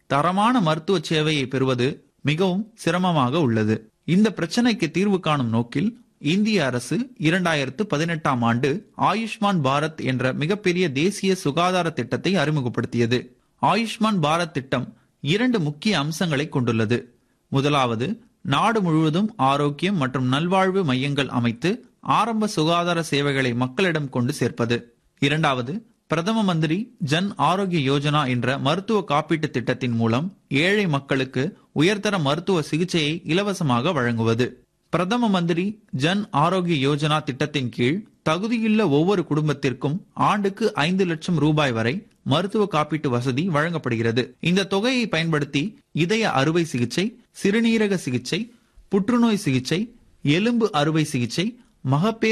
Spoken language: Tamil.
தரமான மருத்துவ சேவையை பெறுவது மிகவும் சிரமமாக உள்ளது இந்த பிரச்சனைக்கு தீர்வு காணும் நோக்கில் இந்திய அரசு இரண்டாயிரத்து பதினெட்டாம் ஆண்டு ஆயுஷ்மான் பாரத் என்ற மிகப்பெரிய தேசிய சுகாதார திட்டத்தை அறிமுகப்படுத்தியது ஆயுஷ்மான் பாரத் திட்டம் இரண்டு முக்கிய அம்சங்களை கொண்டுள்ளது முதலாவது நாடு முழுவதும் ஆரோக்கியம் மற்றும் நல்வாழ்வு மையங்கள் அமைத்து ஆரம்ப சுகாதார சேவைகளை மக்களிடம் கொண்டு சேர்ப்பது இரண்டாவது பிரதம மந்திரி ஜன் ஆரோக்கிய யோஜனா என்ற மருத்துவ காப்பீட்டு திட்டத்தின் மூலம் ஏழை மக்களுக்கு உயர்தர மருத்துவ சிகிச்சையை இலவசமாக வழங்குவது பிரதம மந்திரி ஜன் ஆரோக்கிய யோஜனா திட்டத்தின் கீழ் தகுதியுள்ள ஒவ்வொரு குடும்பத்திற்கும் ஆண்டுக்கு ஐந்து லட்சம் ரூபாய் வரை மருத்துவ காப்பீட்டு வசதி வழங்கப்படுகிறது இந்த தொகையை பயன்படுத்தி இதய அறுவை சிகிச்சை சிறுநீரக சிகிச்சை புற்றுநோய் சிகிச்சை எலும்பு அறுவை சிகிச்சை மகப்பேறு